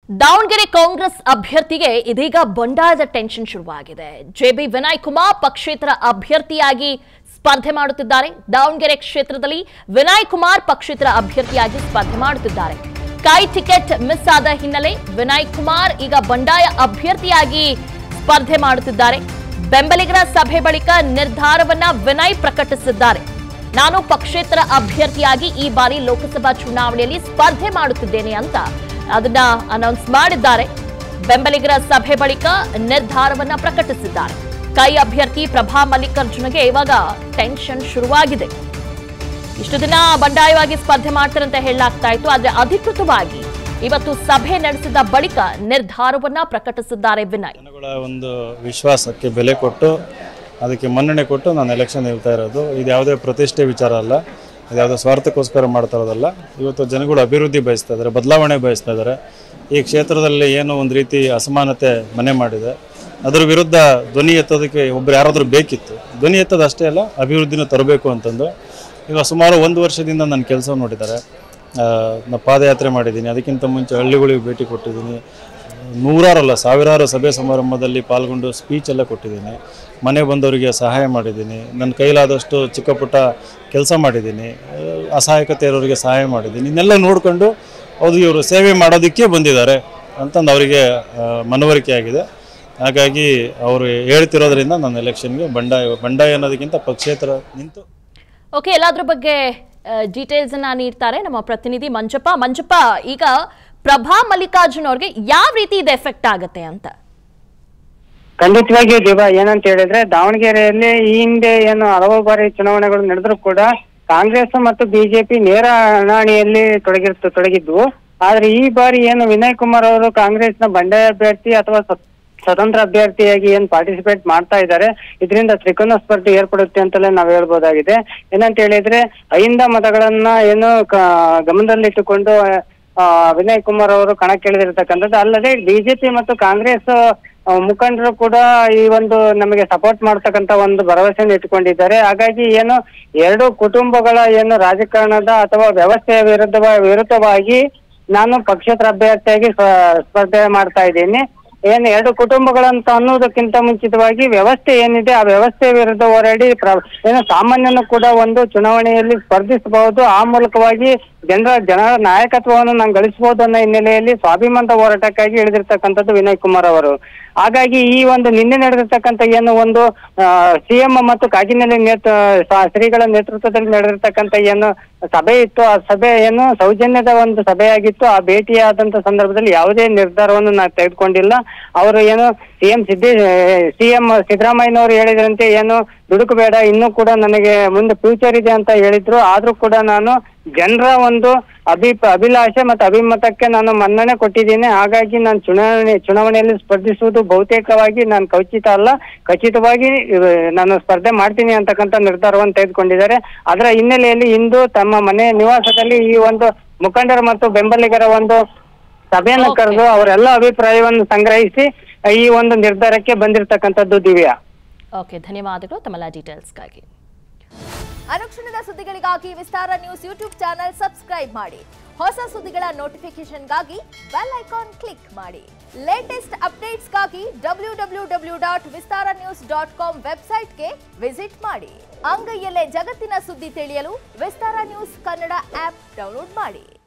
Davanagere Congress ಅಭ್ಯರ್ಥಿಗೆ ಇದೀಗ ಬಂಡಾಯದ ಟೆನ್ಷನ್ ಶುರುವಾಗಿದೆ ಜೆಬಿ ವಿನಯ್ ಕುಮಾರ್ ಪಕ್ಷೇತರ ಅಭ್ಯರ್ಥಿಯಾಗಿ ಸ್ಪರ್ಧೆ ಮಾಡುತ್ತಿದ್ದಾರೆ ದಾವಣಗೆರೆ ಕ್ಷೇತ್ರದಲ್ಲಿ ವಿನಯ್ ಕುಮಾರ್ ಪಕ್ಷೇತರ ಅಭ್ಯರ್ಥಿಯಾಗಿ ಸ್ಪರ್ಧೆ ಮಾಡುತ್ತಿದ್ದಾರೆ ಕೈ ಟಿಕೆಟ್ ಮಿಸ್ ಆದ ಹಿನ್ನೆಲೆ ವಿನಯ್ ಕುಮಾರ್ ಈಗ ಬಂಡಾಯ ಅಭ್ಯರ್ಥಿಯಾಗಿ ಸ್ಪರ್ಧೆ ಮಾಡುತ್ತಿದ್ದಾರೆ ಬೆಂಬಲಿಗರ ಸಭೆ ಬಳಿಕ ನಿರ್ಧಾರವನ್ನ ವಿನಯ್ ಪ್ರಕಟಿಸಿದ್ದಾರೆ ನಾನು ಪಕ್ಷೇತರ ಅಭ್ಯರ್ಥಿಯಾಗಿ ಈ ಬಾರಿ ಲೋಕಸಭಾ ಚುನಾವಣೆಯಲ್ಲಿ ಸ್ಪರ್ಧೆ ಮಾಡುತ್ತಿದ್ದೇನೆ ಅಂತ ಅದನ್ನ ಅನೌನ್ಸ್ ಮಾಡಿದ್ದಾರೆ ಬೆಂಬಲಿಗರ ಸಭೆ ಬಳಿಕ ನಿರ್ಧಾರವನ್ನ ಪ್ರಕಟಿಸಿದ್ದಾರೆ ಕೈ ಅಭ್ಯರ್ಥಿ ಪ್ರಭಾ ಮಲ್ಲಿಕಾರ್ಜುನಗೆ ಇವಾಗ ಟೆನ್ಷನ್ ಶುರುವಾಗಿದೆ ಇಷ್ಟು ದಿನ ಬಂಡಾಯವಾಗಿ ಸ್ಪರ್ಧೆ ಮಾಡ್ತಾರೆ ಅಂತ ಹೇಳಲಾಗ್ತಾ ಇತ್ತು ಆದ್ರೆ ಅಧಿಕೃತವಾಗಿ ಇವತ್ತು ಸಭೆ ನಡೆಸಿದ ಬಳಿಕ ನಿರ್ಧಾರವನ್ನ ಪ್ರಕಟಿಸಿದ್ದಾರೆ ವಿನಯ್ ಜನಗಳ ಒಂದು ವಿಶ್ವಾಸಕ್ಕೆ ಬೆಲೆ ಕೊಟ್ಟು ಅದಕ್ಕೆ ಮನ್ನಣೆ ಕೊಟ್ಟು ನಾನು ಎಲೆಕ್ಷನ್ ನಿಲ್ತಾ ಇರೋದು ಇದು ಯಾವುದೇ ಪ್ರತಿಷ್ಠೆ ವಿಚಾರ ಅಲ್ಲ ಇದು ಯಾವುದೋ ಸ್ವಾರ್ಥಕ್ಕೋಸ್ಕರ ಮಾಡ್ತಾ ಇರೋದಲ್ಲ ಇವತ್ತು ಜನಗಳು ಅಭಿವೃದ್ಧಿ ಬಯಸ್ತಾ ಇದ್ದಾರೆ ಬದಲಾವಣೆ ಬಯಸ್ತಾ ಇದ್ದಾರೆ ಈ ಕ್ಷೇತ್ರದಲ್ಲಿ ಏನೋ ಒಂದು ರೀತಿ ಅಸಮಾನತೆ ಮನೆ ಮಾಡಿದೆ ಅದರ ವಿರುದ್ಧ ಧ್ವನಿ ಎತ್ತೋದಕ್ಕೆ ಒಬ್ರು ಯಾರಾದರೂ ಬೇಕಿತ್ತು ಧ್ವನಿ ಎತ್ತೋದು ಅಷ್ಟೇ ಅಲ್ಲ ಅಭಿವೃದ್ಧಿನೂ ತರಬೇಕು ಅಂತಂದು ಈಗ ಸುಮಾರು ಒಂದು ವರ್ಷದಿಂದ ನನ್ನ ಕೆಲಸ ನೋಡಿದ್ದಾರೆ ಆ, ನಾನು ಪಾದಯಾತ್ರೆ ಮಾಡಿದ್ದೀನಿ ಅದಕ್ಕಿಂತ ಮುಂಚೆ ಹಳ್ಳಿಗಳಿಗೆ ಭೇಟಿ ಕೊಟ್ಟಿದ್ದೀನಿ ನೂರಾರಲ್ಲ ಸಾವಿರಾರು ಸಭೆ ಸಮಾರಂಭದಲ್ಲಿ ಪಾಲ್ಗೊಂಡು ಸ್ಪೀಚ್ ಎಲ್ಲ ಕೊಟ್ಟಿದ್ದೀನಿ ಮನೆ ಬಂದವರಿಗೆ ಸಹಾಯ ಮಾಡಿದ್ದೀನಿ ನನ್ನ ಕೈಲಾದಷ್ಟು ಚಿಕ್ಕ ಪುಟ್ಟ ಕೆಲಸ ಮಾಡಿದ್ದೀನಿ ಆ, ಅಸಹಾಯಕತೆ ಇರೋರಿಗೆ ಸಹಾಯ ಮಾಡಿದ್ದೀನಿ ಇದನ್ನೆಲ್ಲ ನೋಡಿಕೊಂಡು ಹೌದು ಇವರು ಸೇವೆ ಮಾಡೋದಕ್ಕೆ ಬಂದಿದ್ದಾರೆ ಅಂತಂದು ಅವರಿಗೆ ಆ, ಮನವರಿಕೆ ಆಗಿದೆ ಹಾಗಾಗಿ ಅವರು ಹೇಳ್ತಿರೋದ್ರಿಂದ ನಾನು ಎಲೆಕ್ಷನ್ಗೆ ಬಂಡಾಯ ಬಂಡಾಯ ಅನ್ನೋದಕ್ಕಿಂತ ಪಕ್ಷೇತರ ನಿಂತು ಓಕೆ ಎಲ್ಲಾದ್ರ ಬಗ್ಗೆ ಡೀಟೇಲ್ಸ್ ಅನ್ನ ನೀಡ್ತಾರೆ ನಮ್ಮ ಪ್ರತಿನಿಧಿ ಮಂಜಪ್ಪ ಮಂಜಪ್ಪ ಈಗ ಪ್ರಭಾ ಮಲ್ಲಿಕಾರ್ಜುನ್ ಅವ್ರಿಗೆ ಯಾವ ರೀತಿ ಇದು ಎಫೆಕ್ಟ್ ಆಗುತ್ತೆ ಅಂತ ಖಂಡಿತವಾಗಿಯೂ ದಿವ ಏನಂತ ಹೇಳಿದ್ರೆ ದಾವಣಗೆರೆಯಲ್ಲಿ ಈ ಹಿಂದೆ ಏನು ಹಲವು ಬಾರಿ ಚುನಾವಣೆಗಳು ನಡೆದ್ರು ಕೂಡ ಕಾಂಗ್ರೆಸ್ ಮತ್ತು ಬಿಜೆಪಿ ನೇರ ಹಣಾಣಿಯಲ್ಲಿ ತೊಡಗಿರ್ತ ತೊಡಗಿದ್ವು ಆದ್ರೆ ಈ ಬಾರಿ ಏನು ವಿನಯ್ ಕುಮಾರ್ ಅವರು ಕಾಂಗ್ರೆಸ್ನ ಬಂಡಾಯ ಅಭ್ಯರ್ಥಿ ಅಥವಾ ಸ- ಸ್ವತಂತ್ರ ಅಭ್ಯರ್ಥಿಯಾಗಿ ಏನ್ ಪಾರ್ಟಿಸಿಪೇಟ್ ಮಾಡ್ತಾ ಇದ್ದಾರೆ ಇದರಿಂದ ತ್ರಿಕೋನ ಸ್ಪರ್ಧೆ ಏರ್ಪಡುತ್ತೆ ಅಂತಲೇ ನಾವು ಹೇಳ್ಬೋದಾಗಿದೆ ಏನಂತ ಹೇಳಿದ್ರೆ ಐಂದ ಮತಗಳನ್ನ ಏನು ಕ- ಗಮನದಲ್ಲಿಟ್ಟುಕೊಂಡು ಆ, ವಿನಯ್ ಕುಮಾರ್ ಅವರು ಕಣಕ್ಕಿಳಿದಿರ್ತಕ್ಕಂಥದ್ದು ಅಲ್ಲದೆ ಬಿಜೆಪಿ ಮತ್ತು ಕಾಂಗ್ರೆಸ್ ಆ, ಮುಖಂಡರು ಕೂಡ ಈ ಒಂದು ನಮಗೆ ಸಪೋರ್ಟ್ ಮಾಡ್ತಕ್ಕಂತ ಒಂದು ಭರವಸೆಯನ್ನು ಇಟ್ಕೊಂಡಿದ್ದಾರೆ ಹಾಗಾಗಿ ಏನು ಎರಡು ಕುಟುಂಬಗಳ ಏನು ರಾಜಕಾರಣದ ಅಥವಾ ವ್ಯವಸ್ಥೆಯ ವಿರುದ್ಧ ವಿರುದ್ಧವಾಗಿ ನಾನು ಪಕ್ಷೇತರ ಅಭ್ಯರ್ಥಿಯಾಗಿ ಸ್ಪ- ಸ್ಪರ್ಧೆ ಮಾಡ್ತಾ ಇದ್ದೀನಿ ಏನು ಎರಡು ಕುಟುಂಬಗಳಂತ ಅನ್ನೋದಕ್ಕಿಂತ ಮುಂಚಿತವಾಗಿ ವ್ಯವಸ್ಥೆ ಏನಿದೆ ಆ ವ್ಯವಸ್ಥೆ ವಿರುದ್ಧ ಹೋರಾಡಿ ಪ್ರ- ಏನು ಸಾಮಾನ್ಯನು ಕೂಡ ಒಂದು ಚುನಾವಣೆಯಲ್ಲಿ ಸ್ಪರ್ಧಿಸಬಹುದು ಆ ಮೂಲಕವಾಗಿ ಜನರ ಜನರ ನಾಯಕತ್ವವನ್ನು ನಾನು ಗಳಿಸಬಹುದು ಅನ್ನೋ ಹಿನ್ನೆಲೆಯಲ್ಲಿ ಸ್ವಾಭಿಮಾನದ ಹೋರಾಟಕ್ಕಾಗಿ ಇಳಿದಿರ್ತಕ್ಕಂಥದ್ದು ವಿನಯ್ ಕುಮಾರ್ ಅವರು ಹಾಗಾಗಿ ಈ ಒಂದು ನಿನ್ನೆ ನಡೆದಿರ್ತಕ್ಕಂಥ ಏನು ಒಂದು ಸಿಎಂ ಮತ್ತು ಕಾಗಿನೆಲೆ ನೇತೃ ಸ- ಶ್ರೀಗಳ ನೇತೃತ್ವದಲ್ಲಿ ನಡೆದಿರ್ತಕ್ಕಂಥ ಏನು ಸಭೆ ಇತ್ತು ಆ ಸಭೆ ಏನು ಸೌಜನ್ಯದ ಒಂದು ಸಭೆಯಾಗಿತ್ತು ಆ ಭೇಟಿಯಾದಂತ ಸಂದರ್ಭದಲ್ಲಿ ಯಾವುದೇ ನಿರ್ಧಾರವನ್ನು ನಾವು ತೆಗೆದುಕೊಂಡಿಲ್ಲ ಅವರು ಏನು ಸಿಎಂ ಸಿದ್ದೇ ಸಿಎಂ ಸಿದ್ದರಾಮಯ್ಯನವರು ಹೇಳಿದ್ರಂತೆ ಏನು ದುಡುಕು ಬೇಡ ಇನ್ನೂ ಕೂಡ ನನಗೆ ಮುಂದೆ ಫ್ಯೂಚರ್ ಇದೆ ಅಂತ ಹೇಳಿದ್ರು ಆದ್ರೂ ಕೂಡ ನಾನು ಜನರ ಒಂದು ಅಭಿ ಅಭಿಲಾಷೆ ಮತ್ತು ಅಭಿಮತಕ್ಕೆ ನಾನು ಮನ್ನಣೆ ಕೊಟ್ಟಿದ್ದೀನಿ ಹಾಗಾಗಿ ನಾನು ಚುನಾವಣೆ ಚುನಾವಣೆಯಲ್ಲಿ ಸ್ಪರ್ಧಿಸುವುದು ಬಹುತೇಕವಾಗಿ ನಾನು ಖಚಿತ ಅಲ್ಲ ಖಚಿತವಾಗಿ ಇವ್- ನಾನು ಸ್ಪರ್ಧೆ ಮಾಡ್ತೀನಿ ಅಂತಕ್ಕಂಥ ನಿರ್ಧಾರವನ್ನು ತೆಗೆದುಕೊಂಡಿದ್ದಾರೆ ಅದರ ಹಿನ್ನೆಲೆಯಲ್ಲಿ ಇಂದು ತಮ್ಮ ಮನೆ ನಿವಾಸದಲ್ಲಿ ಈ ಒಂದು ಮುಖಂಡರ ಮತ್ತು ಬೆಂಬಲಿಗರ ಒಂದು ಸಭೆಯನ್ನು Okay. ಕರೆದು ಅವರೆಲ್ಲ ಅಭಿಪ್ರಾಯವನ್ನು ಸಂಗ್ರಹಿಸಿ ಈ ಒಂದು ನಿರ್ಧಾರಕ್ಕೆ ಬಂದಿರತಕ್ಕಂಥದ್ದು ದಿವ್ಯಾ ಓಕೆ ಧನ್ಯವಾದಗಳು ತಮ್ಮೆಲ್ಲ ಡೀಟೇಲ್ಸ್ಗಾಗಿ ಅನುಕ್ಷಣದ ಸುದ್ದಿಗಳಿಗಾಗಿ Vistara news YouTube channel subscribe ಮಾಡಿ ಹೊಸ ಸುದ್ದಿಗಳ ನೋಟಿಫಿಕೇಶನ್ಗಾಗಿ ಬೆಲ್ ಐಕಾನ್ ಕ್ಲಿಕ್ ಮಾಡಿ ಲೇಟೆಸ್ಟ್ ಅಪ್ಡೇಟ್ಸ್ಗಾಗಿ W W W dot Vistara news dot com ವೆಬ್ಸೈಟ್ಗೆ ವಿಸಿಟ್ ಮಾಡಿ ಅಂಗೈಯಲ್ಲೇ ಜಗತ್ತಿನ ಸುದ್ದಿ ತಿಳಿಯಲು Vistara news Kannada app download ಮಾಡಿ